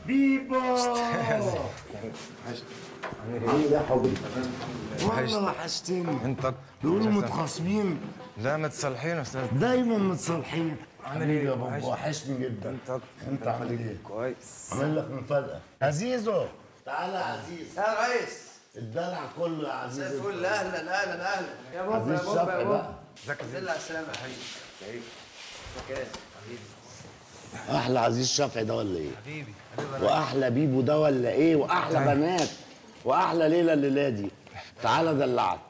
بيبو ايه يا حبيبي والله وحشتني انت بيقولوا متخاصمين لا متصالحين استاذ دايما متصالحين عامل حبيبي ايه؟ يا بابا وحشني. وحشني جدا انت انت عامل ايه؟ كويس عامل لك مفاجأة عزيزو تعالى يا عزيز يا ريس الدلع كله يا عزيز زي الفل اهلا اهلا اهلا يا عزيز بابا يا بابا شفقي يا بقى بابا ازيك يا الحمد زين لله على السلامه يا حبيبي ازيك يا حبيبي احلى عزيز شفعي ده ولا ايه؟ حبيبي حبيبي واحلى بيبو ده ولا ايه؟ واحلى بنات واحلى ليله الليله دي تعالى دلعك